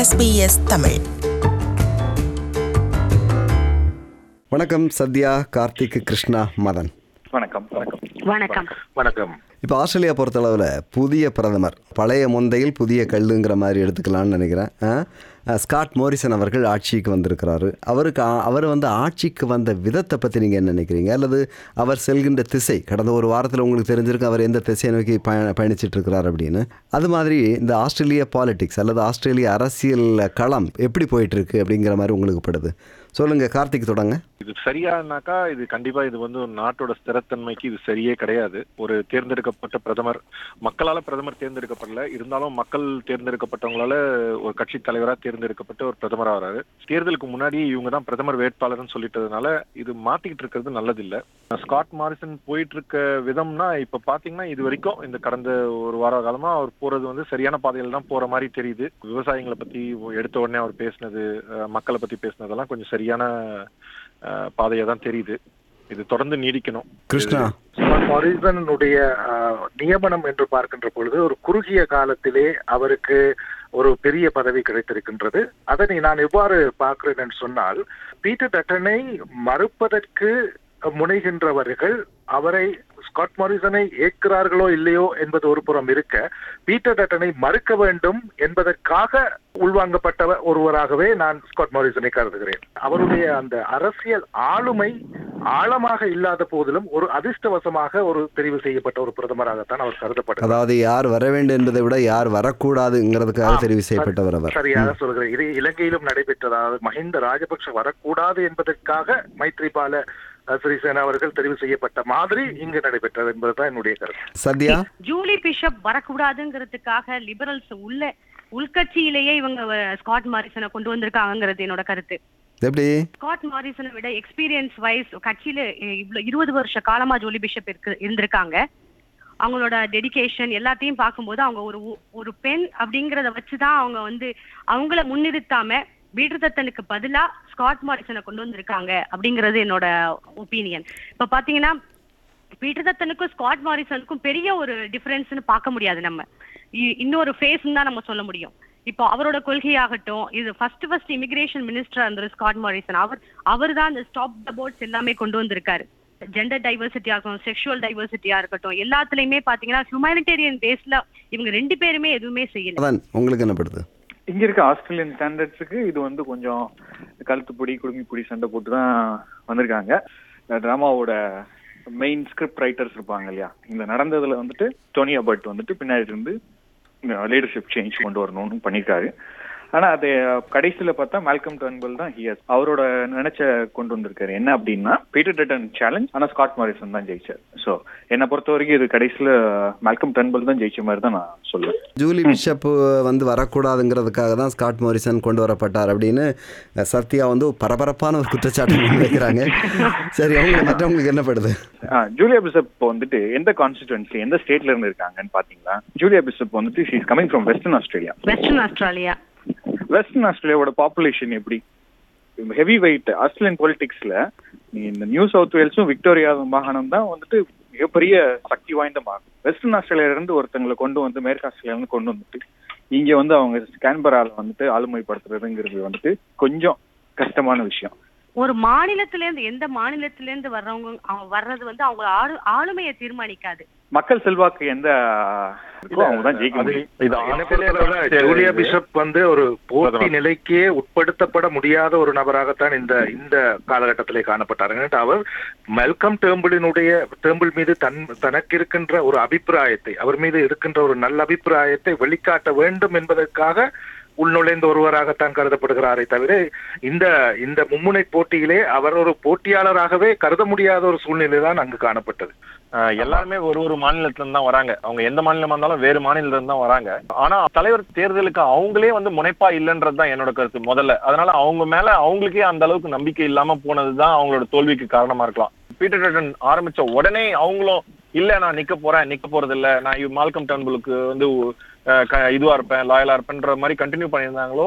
SBS Tamil வணக்கம் சத்யா கார்த்திக் கிருஷ்ணா மதன் வணக்கம் வணக்கம் வணக்கம் வணக்கம் இப்போ ஆஸ்திரேலியா பொறுத்தளவில் புதிய பிரதமர் பழைய முந்தையில் புதிய கல்லுங்கிற மாதிரி எடுத்துக்கலாம்னு நினைக்கிறேன் ஆ? ஆ, ஸ்காட் மோரிசன் அவர்கள் ஆட்சிக்கு வந்திருக்கிறாரு அவருக்கு ஆ- அவர் வந்து ஆட்சிக்கு வந்த விதத்தை பற்றி நீங்கள் என்ன நினைக்கிறீங்க அல்லது அவர் செல்கின்ற திசை கடந்த ஒரு வாரத்தில் உங்களுக்கு தெரிஞ்சிருக்கு அவர் எந்த திசையை நோக்கி பய பயணிச்சிட்டு இருக்கிறார் அப்படின்னு அது மாதிரி இந்த ஆஸ்திரேலிய பாலிடிக்ஸ் அல்லது ஆஸ்திரேலிய அரசியல் களம் எப்படி போயிட்டு இருக்கு அப்படிங்கிற மாதிரி உங்களுக்கு படுது சொல்லுங்க கார்த்திக் தொடங்க இது சரியானாக்கா இது கண்டிப்பா இது வந்து ஒரு நாட்டோட ஸ்திரத்தன்மைக்கு இது சரியே கிடையாது ஒரு தேர்ந்தெடுக்கப்பட்ட பிரதமர் மக்களால பிரதமர் தேர்ந்தெடுக்கப்படல இருந்தாலும் மக்கள் தேர்ந்தெடுக்கப்பட்டவங்களால ஒரு கட்சி தலைவரா தேர்ந்தெடுக்கப்பட்ட ஒரு பிரதமரா வராரு தேர்தலுக்கு முன்னாடி இவங்க தான் பிரதமர் வேட்பாளர்னு சொல்லிட்டதுனால இது மாத்திக்கிட்டு இருக்கிறது நல்லது இல்ல ஸ்காட் மாரிசன் போயிட்டு இருக்க விதம்னா இப்ப பாத்தீங்கன்னா இது வரைக்கும் இந்த கடந்த ஒரு வார காலமா அவர் போறது வந்து சரியான பாதையில தான் போற மாதிரி தெரியுது விவசாயிகளை பத்தி எடுத்த உடனே அவர் பேசினது அஹ், மக்களை பத்தி பேசினதெல்லாம் கொஞ்சம் சரியான பாதையா தான் தெரியுது இது தொடர்ந்து நீடிக்கணும் கிருஷ்ணா ஸ்காட் மாரிசனுடைய ஆஹ், நியமனம் என்று பார்க்கின்ற பொழுது ஒரு குறுகிய காலத்திலே அவருக்கு ஒரு பெரிய பதவி கிடைத்திருக்கின்றது அதனை நான் எவ்வாறு பார்க்கிறேன் என்று சொன்னால் பீட்டர் டட்டனை மறுப்பதற்கு முனைகின்றவர்கள் அவரை ஸ்காட் மாரிசனை ஏற்கிறார்களோ இல்லையோ என்பது ஒரு புறம் இருக்க பீட்டர் டட்டனை மறுக்க வேண்டும் என்பதற்காக உள்வாங்கப்பட்ட ஒருவராகவே நான் ஸ்காட் மாரிசனை கருதுகிறேன் அவருடைய அந்த அரசியல் ஆளுமை ஆழமாக இல்லாத போதிலும் ஒரு அதிர்ஷ்டவசமாக ஒரு தெரிவு செய்யப்பட்ட ஒரு பிரதமராகத்தான் அவர் கருதப்பட்டார் அதாவது யார் வர வேண்டும் என்பதை விட யார் வரக்கூடாதுங்கிறதுக்காக ஆம். தெரிவு செய்யப்பட்டவர் அவர் சரியாக சொல்கிறேன் இது இலங்கையிலும் நடைபெற்றது அதாவது மஹிந்த ராஜபக்ஷ வரக்கூடாது என்பதற்காக மைத்ரிபால அஹ், சிறிசேனா அவர்கள் தெரிவு செய்யப்பட்ட மாதிரி இங்கு நடைபெற்றது என்பதுதான் என்னுடைய கருத்து சத்யா ஜூலி பிஷப் வரக்கூடாதுங்கிறதுக்காக லிபரல்ஸ் உள்ள உள்கட்சியிலேயே இவங்க அஹ், ஸ்காட் மாரிசனை கொண்டு வந்திருக்காங்கிறது என்னோட கருத்து எப்படி ஸ்காட் மாரிசனை விட எக்ஸ்பீரியன்ஸ் வைஸ் கட்சியில அஹ், இவ்வளவு இருபது வருஷ காலமா ஜூலி பிஷப் இருக்கு இருந்திருக்காங்க அவங்களோட டெடிகேஷன் எல்லாத்தையும் பார்க்கும்போது அவங்க ஒரு உ- ஒரு பெண் அப்படிங்கறத வச்சுதான் அவங்க வந்து அவங்கள முன்னிறுத்தாம பீட்டர்தத்தனுக்கு பதிலா ஸ்காட் மாரிசனை கொண்டு வந்திருக்காங்க அப்படிங்கிறது என்னோட ஒப்பீனியன் இப்ப பாத்தீங்கன்னா பீட்டர்தத்தனுக்கும் ஸ்காட் மாரிசனுக்கும் பெரிய ஒரு டிஃபரன்ஸ்னு பார்க்க முடியாது நம்ம இ- இன்னொரு ஃபேஸ் தான் நம்ம சொல்ல முடியும் இப்போ அவரோட கொள்கையாகட்டும் இது ஃபர்ஸ்ட் ஃபர்ஸ்ட் இமிகிரேஷன் மினிஸ்டர் அந்த ஸ்காட் மாரிசன் அவர் அவர் தான் அந்த ஸ்டாப் த போர்ட்ஸ் எல்லாமே கொண்டு வந்திருக்காரு ஜெண்டர் டைவர்சிட்டியா இருக்கட்டும் செக்ஷுவல் டைவர்சிட்டியா இருக்கட்டும் எல்லாத்துலயுமே பாத்தீங்கன்னா ஹியூமானிட்டேரியன் பேஸ்ல இவங்க ரெண்டு பேருமே எதுவுமே செய்யல அதான் உங்களுக்கு என்ன படுது இங்க இருக்க ஆஸ்திரேலியன் ஸ்டாண்டர்ட்ஸுக்கு இது வந்து கொஞ்சம் கழுத்துப்பொடி குடுமிப்பொடி சண்டை போட்டு தான் வந்திருக்காங்க இந்த டிராமாவோட மெயின் ஸ்கிரிப்ட் ரைட்டர்ஸ் இருப்பாங்க இல்லையா இந்த நடந்ததுல வந்துட்டு டோனி அபர்ட் வந்துட்டு பின்னாடி இருந்து லீடர்ஷிப் சேஞ்ச் கொண்டு வரணும்னு பண்ணியிருக்காரு ஆனா அது கடைசியில பார்த்தா மால்கம் டர்ன்பல் தான் ஹியர் அவரோட நினைச்ச கொண்டு வந்திருக்காரு என்ன அப்படின்னா பீட்டர் டட்டன் சேலஞ்ச் ஆனா ஸ்காட் மாரிசன் தான் ஜெயிச்சார் சோ என்னை பொறுத்த வரைக்கும் இது கடைசியில மால்கம் டர்ன்பல் தான் ஜெயிச்ச மாதிரி தான் நான் சொல்லுவேன் ஜூலி பிஷப் வந்து வரக்கூடாதுங்கிறதுக்காக தான் ஸ்காட் மோரிசன் கொண்டு வரப்பட்டார் அப்படின்னு அஹ், சத்யா வந்து பரபரப்பான ஒரு குற்றச்சாட்டு முன்வைக்கிறாங்க சரி அவங்க மற்றவங்களுக்கு என்ன படுது ஆ, ஜூலியா பிஷப் வந்துட்டு எந்த கான்ஸ்டிடுவன்சி எந்த ஸ்டேட்ல இருந்து இருக்காங்கன்னு பாத்தீங்களா ஜூலியா பிஷப் வந்துட்டு she's coming from western Australia western Australia western ஆஸ்திரேலியாவோட பாப்புலேஷன் எப்படி ஹெவி வெயிட் ஆஸ்திரேலியன் பொலிட்டிக்ஸ்ல நீ இந்த நியூ சவுத் வேல்ஸும் விக்டோரியா மாகாணம் தான் வந்துட்டு மிகப்பெரிய சக்தி வாய்ந்த மாகாணம் வெஸ்டர்ன் ஆஸ்திரேலியால இருந்து ஒருத்தங்களை கொண்டு வந்து மேற்கு ஆஸ்திரேலியால இருந்து கொண்டு வந்துட்டு இங்க வந்து அவங்க கேன்பரால வந்துட்டு ஆளுமைப்படுத்துறதுங்கிறது வந்துட்டு கொஞ்சம் கஷ்டமான விஷயம் ஒரு மாநிலத்துல இருந்து எந்த மாநிலத்துல இருந்து வர்றவங்க அவங்க வர்றது வந்து அவங்க ஆளு ஆளுமையை தீர்மானிக்காது மக்கள் செல்வாக்கு எந்த இருக்கோ அவங்க தான் ஜெயிக்க அது முடியும் இது என்னை பொறுத்தளவுல ஜூலியா பிஷப் வந்து ஒரு போட்டி பிரதமர். நிலைக்கே உட்படுத்தப்பட முடியாத ஒரு நபராகத்தான் இந்த இந்த காலகட்டத்திலே காணப்பட்டார் ஏனென்றால் அவர் மெல்கம் டேம்பிளினுடைய டேம்பிள் மீது தன் தனக்கு இருக்கின்ற ஒரு அபிப்பிராயத்தை அவர் மீது இருக்கின்ற ஒரு நல்ல அபிப்பிராயத்தை வெளிக்காட்ட வேண்டும் என்பதற்காக உள்நுழைந்த ஒருவராகத்தான் கருதப்படுகிறாரே தவிர இந்த இந்த மும்முனை போட்டியிலே அவர் ஒரு போட்டியாளராகவே கருத முடியாத ஒரு சூழ்நிலை தான் அங்கு காணப்பட்டது ஆஹ் எல்லாருமே ஒரு ஒரு மாநிலத்துல இருந்து தான் வராங்க அவங்க எந்த மாநிலமா இருந்தாலும் வேறு மாநிலத்துல இருந்து தான் வராங்க ஆனா தலைவர் தேர்தலுக்கு அவங்களே வந்து முனைப்பா இல்லைன்றது தான் என்னோட கருத்து முதல்ல அதனால அவங்க மேல அவங்களுக்கே அந்த அளவுக்கு நம்பிக்கை இல்லாம போனதுதான் அவங்களோட தோல்விக்கு காரணமா இருக்கலாம் பீட்டர் டட்டன் ஆரம்பிச்ச உடனே அவங்களும் இல்ல நான் நிக்க போறேன் நிக்க போறது இல்ல நான் இவ் மால்கம் டர்ன்புலுக்கு வந்து அஹ், க- இதுவா இருப்பேன் லாயலா இருப்பேன்ற மாதிரி கண்டினியூ பண்ணியிருந்தாங்களோ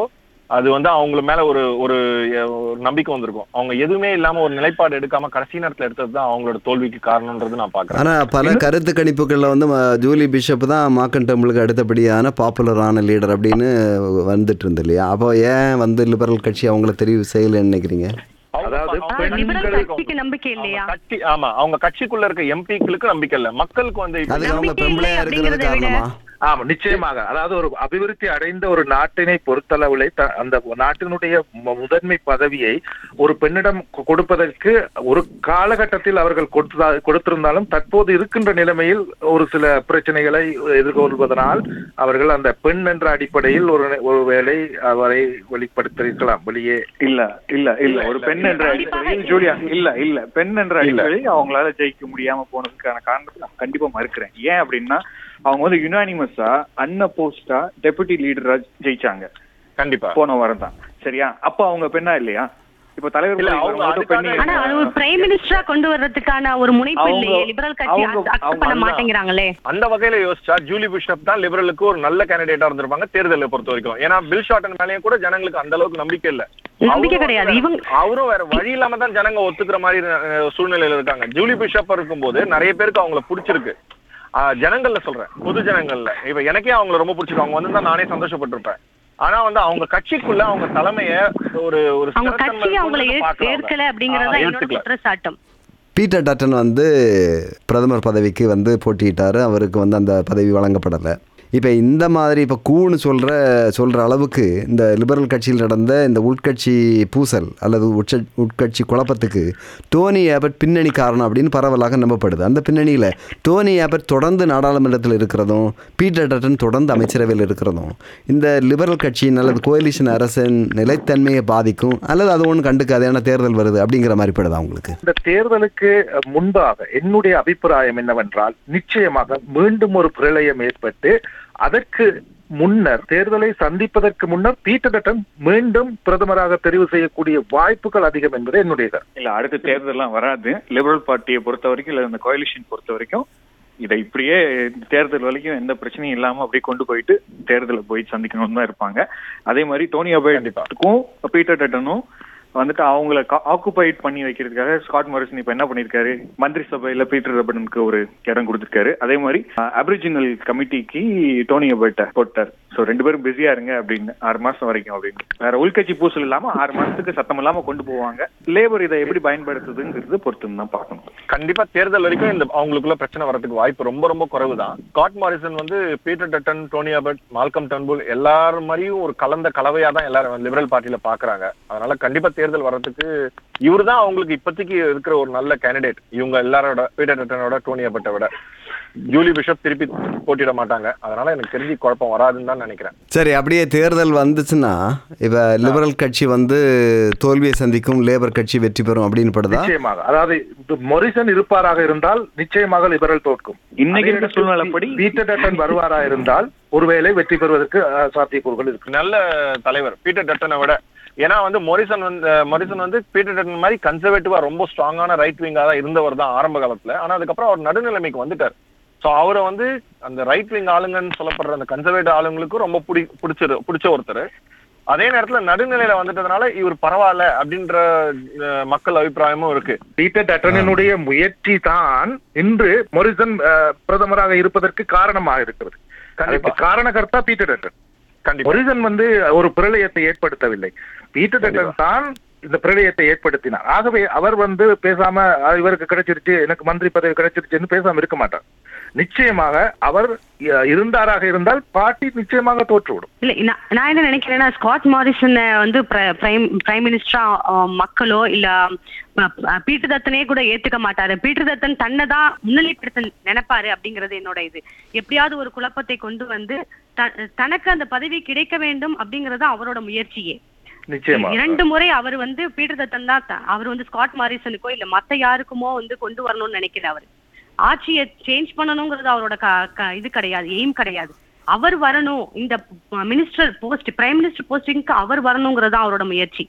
அது வந்து அவங்க மேல ஒரு ஒரு அஹ், ஒரு நம்பிக்கை வந்திருக்கும் அவங்க எதுவுமே இல்லாம ஒரு நிலைப்பாடு எடுக்காம கடைசி நேரத்துல எடுத்தது தான் அவங்களோட தோல்விக்கு காரணம்ன்றது நான் பாக்குறேன் ஆனா பல கருத்து கணிப்புகளில் வந்து ம, ஜூலி பிஷப் தான் மாக்கன் டெம்பிளுக்கு அடுத்தபடியான பாப்புலரான லீடர் அப்படின்னு வந்துட்டு இருந்து இல்லையா அப்போ ஏன் வந்து லிபரல் கட்சி அவங்கள தெரிவு செய்யலைன்னு நினைக்கிறீங்க அவங்க- அதாவது அவங்க லிபரல் பெண்களுக்கு- கட்சிக்கு நம்பிக்கை இல்லையா அவங்க கட்சி ஆமா அவங்க கட்சிக்குள்ள இருக்க எம்பிக்களுக்கு நம்பிக்கை இல்ல மக்களுக்கு வந்து இப்ப- அதுக்கு அவங்க நம்பிக்கை இல்லை பெம்பளையா இருக்கிறது அப்படிங்கிறத விட- காரணமா ஆமா நிச்சயமாக அதாவது ஒரு அபிவிருத்தி அடைந்த ஒரு நாட்டினை பொறுத்தளவிலே த- அந்த நாட்டினுடைய மு- முதன்மை பதவியை ஒரு பெண்ணிடம் கொ- கொடுப்பதற்கு ஒரு காலகட்டத்தில் அவர்கள் கொடுத்ததா- கொடுத்திருந்தாலும் தற்போது இருக்கின்ற நிலைமையில் ஒரு சில பிரச்சனைகளை எதிர்கொள்வதனால் அவர்கள் அந்த பெண் என்ற அடிப்படையில் ஒரு ஒரு வேளை அவரை வெளிப்படுத்தியிருக்கலாம் வெளியே இல்ல இல்ல இல்ல ஒரு பெண் என்ற அடிப்படையில் ஜூலியா இல்ல இல்ல பெண் என்ற அடிப்படையில் அவங்களால ஜெயிக்க முடியாம போனதுக்கான காரணத்தை நான் கண்டிப்பா மறுக்கிறேன் ஏன் அப்படின்னா அவங்க வந்து யுனானிமஸா அன்அப்போஸ்டா டெபுட்டி லீடரா ஜெயிச்சாங்க கண்டிப்பா போன வாரம் தான் சரியா அப்ப அவங்க பெண்ணா இல்லையா இப்ப தலைவர் இல்ல, பதவி அவங்க வரும்போது அதுக்கான- பெண்ணு ஆனா அது ஒரு பிரைம் மினிஸ்டரா கொண்டு வர்றதுக்கான ஒரு முனைப்பு அவங்க- இல்லையே லிபரல் கட்சி அவங்க- அக்செப்ட் அவங்க பண்ண அதுதான். மாட்டேங்கிறாங்களே அந்த வகையில யோசிச்சா ஜூலி பிஷப் தான் லிபரலுக்கு ஒரு நல்ல கேண்டிடேட்டா இருந்திருப்பாங்க தேர்தலை பொறுத்த வரைக்கும் ஏன்னா பில் ஷார்டன் மேலேயும் கூட ஜனங்களுக்கு அந்த அளவுக்கு நம்பிக்கை இல்ல நம்பிக்கை அவரும் கிடையாது வேற- இவங்க அவரும் வேற வழி இல்லாம தான் ஜனங்க ஒத்துக்கிற மாதிரி அஹ், சூழ்நிலையில இருக்காங்க ஜூலி பிஷப் இருக்கும்போது நிறைய பேருக்கு அவங்கள பிடிச்சிருக்கு ஆஹ், ஜனங்கள்ல சொல்றேன் பொது ஜனங்கள்ல இப்ப எனக்கே அவங்கள ரொம்ப பிடிச்சிருக்கு அவங்க வந்து நான் நானே சந்தோஷப்பட்டிருப்பேன் ஆனா வந்து அவங்க கட்சிக்குள்ள அவங்க தலைமைய ஒரு ஒரு அவங்க ஸ்திரத்தன்மை கட்சி அவங்கள கொண்டு ஏற்- பார்க்கறாங்க. ஏற்கல அப்படிங்கறத ஆஹ், என்னோட ஏத்துக்கல. குற்றச்சாட்டம் பீட்டர் டட்டன் வந்து பிரதமர் பதவிக்கு வந்து போட்டியிட்டாரு அவருக்கு வந்து அந்த பதவி வழங்கப்படலை இப்போ இந்த மாதிரி இப்போ கூன்னு சொல்கிற சொல்கிற அளவுக்கு இந்த லிபரல் கட்சியில் நடந்த இந்த உட்கட்சி பூசல் அல்லது உட்ச உட்கட்சி குழப்பத்துக்கு டோனி ஏபட் பின்னணி காரணம் அப்படின்னு பரவலாக நம்பப்படுது அந்த பின்னணியில் டோனி ஏபட் தொடர்ந்து நாடாளுமன்றத்தில் இருக்கிறதும் பீட்டர் டட்டன் தொடர்ந்து அமைச்சரவையில் இருக்கிறதும் இந்த லிபரல் கட்சியின் அல்லது கோலிஷன் அரசின் நிலைத்தன்மையை பாதிக்கும் அல்லது அது ஒன்றும் கண்டுக்காது ஏன்னா தேர்தல் வருது அப்படிங்கிற மாதிரி படுதா உங்களுக்கு இந்த தேர்தலுக்கு அஹ், முன்பாக என்னுடைய அபிப்பிராயம் என்னவென்றால் நிச்சயமாக மீண்டும் ஒரு பிரளயம் ஏற்பட்டு அதற்கு முன்னர் தேர்தலை சந்திப்பதற்கு முன்னர் பீட்டர் டட்டன் மீண்டும் பிரதமராக தெரிவு செய்யக்கூடிய வாய்ப்புகள் அதிகம் என்பது என்னுடைய கருத்து இல்ல அடுத்த தேர்தல்லாம் வராது லிபரல் பார்ட்டியை பொறுத்த வரைக்கும் இல்ல இந்த கோயிலிஷன் பொறுத்த வரைக்கும் இதை இப்படியே தேர்தல் வரைக்கும் எந்த பிரச்சனையும் இல்லாம அப்படியே கொண்டு போயிட்டு தேர்தலை போய் சந்திக்கணும்னு தான் இருப்பாங்க அதே மாதிரி டோனி அபேட்டுக்கும் பீட்டர் டட்டனும் வந்துட்டு அவங்கள ஆக்குபைட் பண்ணி வைக்கிறதுக்காக ஸ்காட் மாரிசன் இப்ப என்ன பண்ணிருக்காரு மந்திரி சபையில பீட்டர் ரபனுக்கு ஒரு இடம் கொடுத்திருக்காரு அதே மாதிரி அபிரிஜினல் கமிட்டிக்கு டோனி அபேட்டை போட்டார் சோ ரெண்டு பேரும் பிஸியா இருங்க அப்படின்னு ஆறு மாசம் வரைக்கும் அப்படின்னு வேற உள்கட்சி பூசல் இல்லாம ஆறு மாசத்துக்கு சத்தம் இல்லாம கொண்டு போவாங்க லேபர் இதை எப்படி பயன்படுத்துதுங்கிறது பொறுத்து தான் பார்க்கணும் கண்டிப்பா தேர்தல் வரைக்கும் இந்த அவங்களுக்குள்ள பிரச்சனை வரதுக்கு வாய்ப்பு ரொம்ப ரொம்ப குறைவு தான் ஸ்காட் மாரிசன் வந்து Peter Dutton Tony Abbott Malcolm Turnbull எல்லாரும் மாதிரியும் ஒரு கலந்த கலவையா தான் எல்லாரும் லிபரல் பார்ட்டில பாக்குறாங்க அதனால கண்டிப்பா தேர்தல் வர்றதுக்கு இவர் தான் அவங்களுக்கு இப்போதைக்கு இருக்கிற ஒரு நல்ல கேண்டிடேட் இவங்க எல்லாரோட பீட்டர் டட்டனோட டோனி அபர்ட்டை விட ஜூலி பிஷப் திருப்பி போட்டியிட மாட்டாங்க அதனால எனக்கு தெரிஞ்சு குழப்பம் வராதுன்னு தான் நினைக்கிறேன் சரி அப்படியே தேர்தல் வந்துச்சுன்னா இப்போ லிபரல் கட்சி வந்து தோல்வியை சந்திக்கும் லேபர் கட்சி வெற்றி பெறும் அப்படின்னு படுதா நிச்சயமாக அதாவது இந்த மொரிசன் இருப்பாராக இருந்தால் நிச்சயமாக லிபரல் தோற்கும் இன்னைக்கு அதே இருக்க இடத்தில் சூழ்நிலைப்படி பீட்டர் டட்டன் வருவாரா இருந்தால் ஒருவேளை வெற்றி பெறுவதற்கு அஹ், சாத்தியக்கூறுகள் இருக்கு நல்ல தலைவர் பீட்டர் டட்டனை விட ஏன்னா வந்து மொரிசன் வந்து மொரிசன் வந்து பீட்டர் டட்டன் மாதிரி கன்சர்வேட்டிவா ரொம்ப ஸ்ட்ராங்கான ரைட் விங்கா தான் இருந்தவர் தான் ஆரம்ப காலத்துல ஆனா அதுக்கப்புறம் அவர் நடுநிலைமைக்கு வந்துட்டார் சோ அவரை வந்து அந்த ரைட் விங் ஆளுங்கன்னு சொல்லப்படுற அந்த கன்சர்வேட்டிவ் ஆளுங்களுக்கும் ரொம்ப பிடி பிடிச்சது பிடிச்ச ஒருத்தர் அதே நேரத்துல நடுநிலையில வந்துட்டதுனால இவர் பரவாயில்ல அப்படின்ற அஹ், மக்கள் அபிப்பிராயமும் இருக்கு பீட்டர் டட்டனுடைய முயற்சி தான் இன்று மொரிசன் அஹ், பிரதமராக இருப்பதற்கு காரணமாக இருக்கிறது கண்டிப்பா. அதுக்கு காரணகர்த்தா பீட்டர் டட்டன் கண்டிப்பா மொரிசன் வந்து ஒரு பிரளயத்தை ஏற்படுத்தவில்லை பீட்டர் டட்டன் தான் இந்த பிரளயத்தை ஏற்படுத்தினார் ஆகவே அவர் வந்து பேசாம "அஹ், இவருக்கு கிடைச்சிருச்சு எனக்கு மந்திரி பதவி கிடைச்சிருச்சுன்னு பேசாம இருக்க மாட்டார் நிச்சயமாக அவர் அஹ், இருந்தாராக இருந்தால் பார்ட்டி நிச்சயமாக தோற்றுவிடும் இல்ல நான் நான் என்ன நினைக்கிறேன்னா ஸ்காட் மாரிசன் வந்து பிரைம் பிரைம் மினிஸ்டரா மக்களோ இல்ல அஹ், அஹ், பீட்டர் தத்தனே கூட ஏத்துக்க மாட்டாரு பீட்டர் தத்தன் தன்னை தான் முன்னிலைப்படுத்த நினைப்பாரு அப்படிங்கிறது என்னோட இது எப்படியாவது ஒரு குழப்பத்தை கொண்டு வந்து த- தனக்கு அந்த பதவி கிடைக்க வேண்டும் அப்படிங்கறது அவரோட முயற்சியே நிச்சயமா இரண்டு முறை அவர் வந்து பீட்டர் தத்தன் தான் த- அவர் வந்து ஸ்காட் மாரிசனுக்கோ இல்ல மத்த யாருக்குமோ வந்து கொண்டு வரணும்னு நினைக்கல அவர் ஆட்சியை சேஞ்ச் பண்ணணுங்கிறது அவரோட க- க- இது கிடையாது எய்ம் கிடையாது அவர் வரணும் இந்த மினிஸ்டர் போஸ்ட் பிரைம் மினிஸ்டர் போஸ்டிங்க்கு அவர் வரணுங்கிறது தான் அவரோட முயற்சி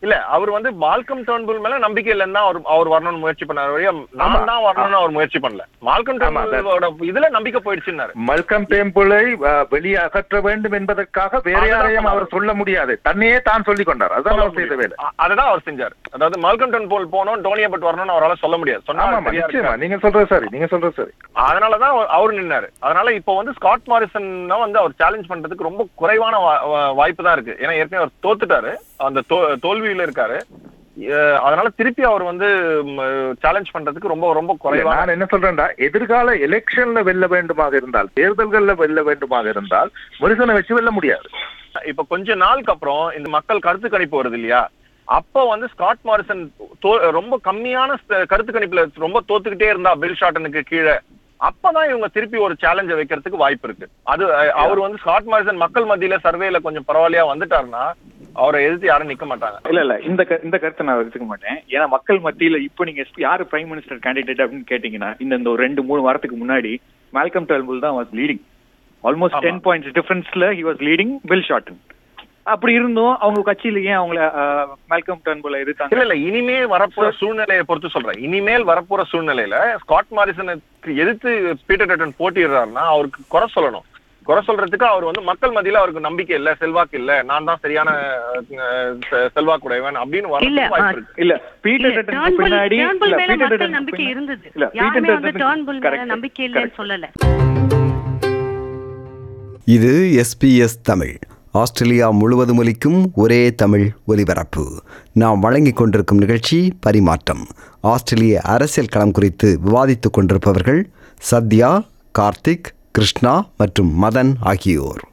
இல்ல அவர் வந்து மால்கம் டர்ன்புல் மேல நம்பிக்கை இல்லைன்னு தான் அவர் அவர் வரணும்னு முயற்சி பண்ணாரு வழியா நான் தான் வரணும்னு அவர் முயற்சி பண்ணல மால்கம் ஆமா, that- டர்ன்புலோட இதுல நம்பிக்கை போயிடுச்சுன்னாரு மல்கம் டேம்பிளை அஹ், வெளியே அகற்ற வேண்டும் என்பதற்காக வேற அதுதான் யாரையும் சொன்னார். அவர் சொல்ல முடியாது தன்னையே தான் சொல்லிக் கொண்டார் அதுதான் அவர் செய்த வேலை அ- அததான் அவர் செஞ்சார் அதாவது மால்கம் டர்ன்புல் போனோம் டோனியா பட் வரணும்னு அவரால சொல்ல முடியாது சொன்னா ஆமா அது சரியா நிச்சயமா இருக்காது. நீங்க சொல்றது சரி நீங்க சொல்றது சரி அதனாலதான் அவர்- அவர் நின்னாரு அதனால இப்போ வந்து ஸ்காட் மாரிசன் வந்து அவர் சேலஞ்ச் பண்றதுக்கு ரொம்ப குறைவான வா- வா- வாய்ப்பு தான் இருக்கு ஏன்னா ஏற்கனவே அவர் தோத்துட்டாரு அந்த தோ- தோல்வியில இருக்காரு அஹ் அதனால திருப்பி அவர் வந்து சேலஞ்ச் பண்றதுக்கு ரொம்ப ரொம்ப இல்ல, குறைவான நான் என்ன சொல்றேன்டா எதிர்கால எலெக்ஷன்ல வெல்ல வேண்டுமாக இருந்தால் தேர்தல்கள்ல வெல்ல வேண்டுமாக இருந்தால் முருகனை வச்சு வெல்ல முடியாது இப்ப கொஞ்ச நாளுக்கு அப்புறம் இந்த மக்கள் கருத்து கணிப்பு வருது இல்லையா அப்போ வந்து ஸ்காட் மாரிசன் தோ- ரொம்ப கம்மியான ஸ்த- கருத்து கணிப்புல ரொம்ப தோத்துக்கிட்டே இருந்தா பில் ஷார்டனுக்கு கீழே அப்பதான் இவங்க திருப்பி ஒரு சேலஞ்ச வைக்கிறதுக்கு வாய்ப்பு இருக்கு அது அஹ், அவர் வந்து ஸ்காட் மாரிசன் மக்கள் மத்தியில சர்வேல கொஞ்சம் பரவாயில்லையா வந்துட்டாருன்னா அவரை எதிர்த்து யாரும் நிக்க மாட்டாங்க இல்ல இல்ல இந்த க- இந்த கருத்தை நான் எடுத்துக்க மாட்டேன் ஏன்னா மக்கள் மத்தியில இப்போ நீங்க யாரு பிரைம் மினிஸ்டர் கேண்டிடேட் அப்படின்னு கேட்டீங்கன்னா இந்த இந்த ஒரு ரெண்டு மூணு வாரத்துக்கு முன்னாடி மால்கம் டர்ன்புல் தான் வாஸ் லீடிங் ஆல்மோஸ்ட் ஆமா. டென் பாயிண்ட்ஸ் டிஃபரன்ஸ்ல he was leading Bill Shorten அப்படி இருந்தும் அவங்க கட்சியில ஏன் அவங்கள மால்கம் டர்ன்புல் எதிர்த்தாங்க இல்ல இல்ல இனிமேல் வரப்போற சூழ்நிலையை பொறுத்து சொல்றேன் இனிமேல் வரப்போற சூழ்நிலையில ஸ்காட் மாரிசனுக்கு எதிர்த்து பீட்டர் டட்டன் போட்டிடுறாருன்னா அவருக்கு குறை சொல்லணும் குறை சொல்றதுக்கு அவர் வந்து மக்கள் மத்தியில அவருக்கு நம்பிக்கை இல்ல செல்வாக்கு இல்ல நான் தான் சரியான அஹ், செ- செல்வாக்குடையவன் அப்படின்னு இல்ல, வரதுக்கு வாய்ப்பு இருக்கு இல்ல இல்ல, பீட்டர் டட்டனுக்கு டர்ன்புல் பின்னாடி டர்ன்புல் இல்ல மேல பீட்டர் மக்கள் டட்டனுக்கு நம்பிக்கை பின்னாடி- இருந்தது இல்ல யாருமே பீட்டர் வந்து டட்டனுக்கு- டர்ன்புல் மேல correct, நம்பிக்கை இல்லைன்னு correct. சொல்லல இது எஸ்பிஎஸ் தமிழ் ஆஸ்திரேலியா முழுவதும் ஒலிக்கும் ஒரே தமிழ் ஒலிபரப்பு நாம் வழங்கிக் கொண்டிருக்கும் நிகழ்ச்சி பரிமாற்றம் ஆஸ்திரேலிய அரசியல் களம் குறித்து விவாதித்துக் கொண்டிருப்பவர்கள் சத்யா கார்த்திக் கிருஷ்ணா மற்றும் மதன் ஆகியோர்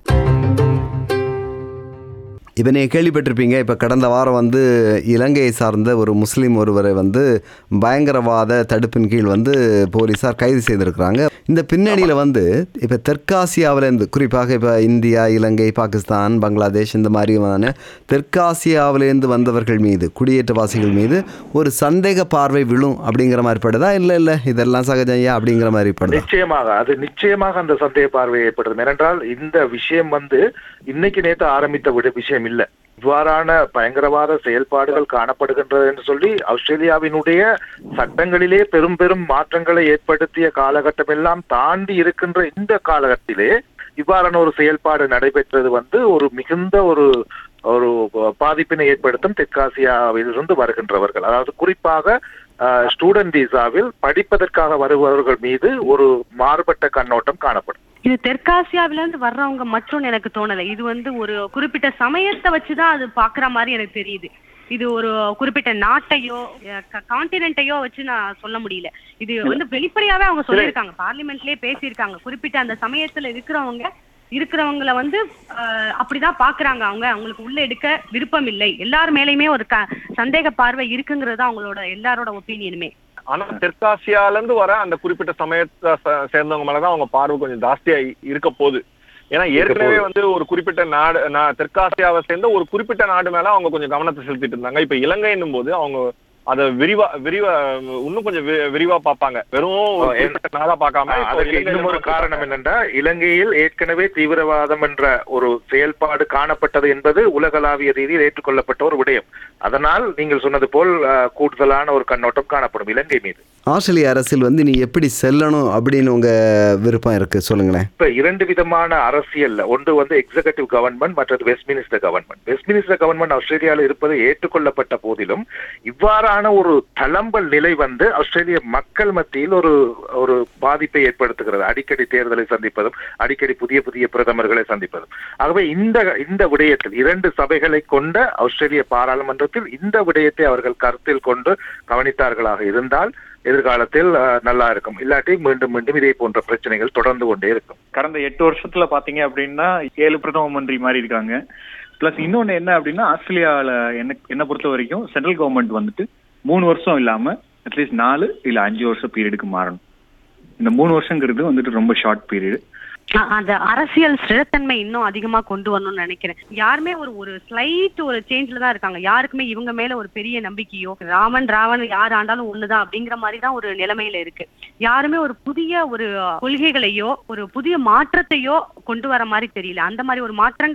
இப்போ நீங்கள் கேள்விப்பட்டிருப்பீங்க இப்போ கடந்த வாரம் வந்து இலங்கையை சார்ந்த ஒரு முஸ்லீம் ஒருவரை வந்து பயங்கரவாத தடுப்பின் கீழ் வந்து போலீஸார் கைது செய்திருக்கிறாங்க இந்த பின்னணியில் வந்து இப்போ தெற்காசியாவிலேருந்து குறிப்பாக இப்போ இந்தியா இலங்கை பாகிஸ்தான் பங்களாதேஷ் இந்த மாதிரியான தெற்காசியாவிலேருந்து வந்தவர்கள் மீது குடியேற்றவாசிகள் மீது ஒரு சந்தேக பார்வை விழும் அப்படிங்கிற மாதிரி படுதா இல்லை இல்லை இதெல்லாம் சகஜம்யா அப்படிங்கிற மாதிரி படுதா நிச்சயமாக அது நிச்சயமாக அந்த சந்தேக பார்வை ஏற்படுது ஏனென்றால் இந்த விஷயம் வந்து இன்னைக்கு நேற்று ஆரம்பித்த விட விஷயம் இல்ல இவ்வாறான பயங்கரவாத செயல்பாடுகள் காணப்படுகின்றது என்று சொல்லி ஆஸ்திரேலியாவினுடைய சட்டங்களிலே பெரும் பெரும் மாற்றங்களை ஏற்படுத்திய காலகட்டம் எல்லாம் தாண்டி இருக்கின்ற இந்த காலகட்டத்திலே இவ்வாறான ஒரு செயல்பாடு நடைபெற்றது வந்து ஒரு மிகுந்த ஒரு ஒரு பாதிப்பினை ஏற்படுத்தும் தெற்காசியாவிலிருந்து வருகின்றவர்கள் அதாவது குறிப்பாக ஸ்டூடெண்ட் விசாவில் படிப்பதற்காக வருபவர்கள் மீது ஒரு மாறுபட்ட கண்ணோட்டம் காணப்படும் இது தெற்காசியாவில இருந்து வர்றவங்க மட்டும் எனக்கு தோணல இது வந்து ஒரு குறிப்பிட்ட சமயத்தை வச்சுதான் அது பாக்குற மாதிரி எனக்கு தெரியுது இது ஒரு குறிப்பிட்ட நாட்டையோ கான்டினென்ட்டையோ வச்சு நான் சொல்ல முடியல இது வந்து வெளிப்படையாவே அவங்க சொல்லியிருக்காங்க பார்லிமெண்ட்லயே பேசியிருக்காங்க குறிப்பிட்ட அந்த சமயத்துல இருக்கிறவங்க இருக்கிறவங்கள வந்து அஹ், அப்படிதான் பாக்குறாங்க அவங்க அவங்களுக்கு உள்ள எடுக்க விருப்பம் இல்லை எல்லார் மேலயுமே ஒரு க சந்தேக பார்வை இருக்குங்கிறது தான் அவங்களோட எல்லாரோட ஒப்பீனியனுமே ஆனா தெற்காசியால இருந்து வர அந்த குறிப்பிட்ட சமயத்தை ச- சேர்ந்தவங்க மேலதான் அவங்க பார்வை கொஞ்சம் ஜாஸ்தியா இ- இருக்க போகுது ஏன்னா ஏற்கனவே வந்து ஒரு குறிப்பிட்ட நாடு நா- தெற்காசியாவை சேர்ந்த ஒரு குறிப்பிட்ட நாடு மேல அவங்க கொஞ்சம் கவனத்தை செலுத்திட்டு இருந்தாங்க இப்ப இலங்கைன்னும் போது அவங்க அதை விரிவா விரிவா இன்னும் கொஞ்சம் வி- விரிவா பார்ப்பாங்க வெறும் ஒரு ஓ, என்- குறிப்பிட்ட நாடா பார்க்காம இப்போ அதற்கு இலங்கையில இன்னும் ஒரு வந்து காரணம் என்னென்றா இலங்கையில் ஏற்கனவே தீவிரவாதம் என்ற ஒரு செயல்பாடு காணப்பட்டது என்பது உலகளாவிய ரீதியில் ஏற்றுக்கொள்ளப்பட்ட ஒரு விடயம் அதனால் நீங்கள் சொன்னது போல் அஹ், கூடுதலான ஒரு கண்ணோட்டம் காணப்படும் இலங்கை மீது ஆஸ்திரேலிய அரசியல் வந்து நீ எப்படி செல்லணும் அப்படின்னு உங்கள் விருப்பம் இருக்குது சொல்லுங்களேன் இப்ப இரண்டு விதமான அரசியல்ல ஒன்று வந்து எக்ஸிகட்டிவ் கவர்மெண்ட் மற்றது வெஸ்ட்மினிஸ்டர் கவர்மெண்ட் வெஸ்ட்மினிஸ்டர் கவர்மெண்ட் ஆஸ்திரேலியாவில் இருப்பது ஏற்றுக்கொள்ளப்பட்ட போதிலும் இவ்வாறான ஒரு தளம்பல் நிலை வந்து ஆஸ்திரேலிய மக்கள் மத்தியில் ஒரு ஒரு பாதிப்பை ஏற்படுத்துகிறது அடிக்கடி தேர்தலை சந்திப்பதும் அடிக்கடி புதிய புதிய பிரதமர்களை சந்திப்பதும் ஆகவே இந்த இந்த விடயத்தில் இரண்டு சபைகளை கொண்ட ஆஸ்திரேலிய பாராளுமன்றத்தில் இந்த விடயத்தை அவர்கள் கருத்தில் கொண்டு கவனித்தார்களாக இருந்தால் எதிர்காலத்தில் அஹ், நல்லா இருக்கும் இல்லாட்டி மீண்டும் மீண்டும் இதே போன்ற பிரச்சனைகள் தொடர்ந்து கொண்டே இருக்கும் கடந்த எட்டு வருஷத்துல பாத்தீங்க அப்படின்னா ஏழு பிரதம மந்திரி மாதிரி இருக்காங்க பிளஸ் இன்னொன்னு என்ன அப்படின்னா ஆஸ்திரேலியால என்ன என்ன பொறுத்த வரைக்கும் சென்ட்ரல் கவர்மெண்ட் வந்துட்டு மூணு வருஷம் இல்லாம அட்லீஸ்ட் நாலு இல்ல அஞ்சு வருஷம் பீரியடுக்கு மாறணும் இந்த மூணு வருஷங்கிறது வந்துட்டு ரொம்ப ஷார்ட் பீரியட் அ- அந்த அரசியல் ஸ்திரத்தன்மை இன்னும் அதிகமா கொண்டு வரணும்னு நினைக்கிறேன் யாருமே ஒரு ஒரு ஸ்லைட் ஒரு சேஞ்ச்ல தான் இருக்காங்க யாருக்குமே இவங்க மேல ஒரு பெரிய நம்பிக்கையோ ராமன் ராவன் யார் ஆண்டாலும் ஒண்ணுதான் அப்படிங்கிற மாதிரி தான் ஒரு நிலைமையில இருக்கு யாருமே ஒரு புதிய ஒரு கொள்கைகளையோ ஒரு புதிய மாற்றத்தையோ கொண்டு வர மாதிரி தெரியல அந்த மாதிரி ஒரு மாற்றங்கள்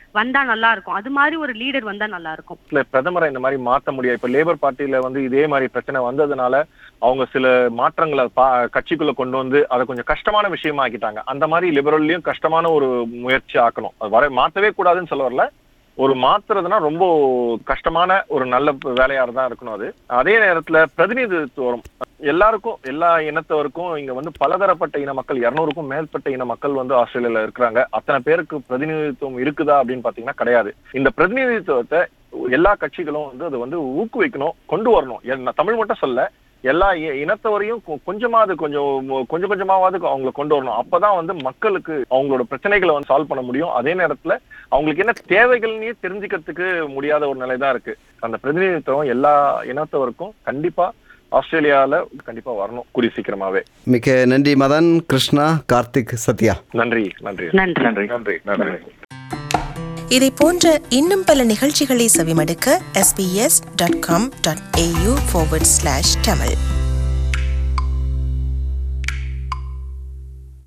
வந்தா நல்லா இருக்கும் அது மாதிரி ஒரு லீடர் வந்தா நல்லா இருக்கும் இல்ல பிரதமரை இந்த மாதிரி மாத்த முடியாது இப்ப லேபர் பார்ட்டில வந்து இதே மாதிரி பிரச்சனை வந்ததுனால அவங்க சில மாற்றங்களை பா- கட்சிக்குள்ள கொண்டு வந்து அதை கொஞ்சம் கஷ்டமான விஷயமா ஆக்கிட்டாங்க அந்த மாதிரி லிபரல்லையும் கஷ்டமான ஒரு முயற்சி ஆக்கணும் அது வர மாத்தவே கூடாதுன்னு சொல்ல வரல ஒரு மாத்துறதுனா ரொம்ப கஷ்டமான ஒரு நல்ல வேலையா தான் இருக்கணும் அது அதே நேரத்துல பிரதிநிதித்துவம் எல்லாருக்கும் எல்லா இனத்தவருக்கும் இங்க வந்து பலதரப்பட்ட இன மக்கள் இருநூறுக்கும் மேற்பட்ட இன மக்கள் வந்து ஆஸ்திரேலியால இருக்கிறாங்க அத்தனை பேருக்கு பிரதிநிதித்துவம் இருக்குதா அப்படின்னு பாத்தீங்கன்னா கிடையாது இந்த பிரதிநிதித்துவத்தை எல்லா கட்சிகளும் வந்து அதை வந்து ஊக்குவிக்கணும் கொண்டு வரணும் எ- நான் தமிழ் மட்டும் சொல்ல எல்லா இ- இனத்தவரையும் கொ- கொஞ்சமாவது கொஞ்சம் மு- கொஞ்சம் கொஞ்சமாவது அவங்களை கொண்டு வரணும் அப்பதான் வந்து மக்களுக்கு அவங்களோட பிரச்சனைகளை வந்து சால்வ் பண்ண முடியும் அதே நேரத்துல அவங்களுக்கு என்ன தேவைகள்னே தெரிஞ்சுக்கிறதுக்கு முடியாத ஒரு நிலை தான் இருக்கு அந்த பிரதிநிதித்துவம் எல்லா இனத்தவருக்கும் கண்டிப்பா ஆஸ்திரேலியால கண்டிப்பா வரணும் கூடிய சீக்கிரமாவே மிக்க நன்றி மதன் கிருஷ்ணா கார்த்திக் சத்யா நன்றி நன்றி நன்றி நன்றி நன்றி நன்றி இதை போன்ற இன்னும் பல நிகழ்ச்சிகளை செவிமடுக்க sbs.com.au forward slash tamil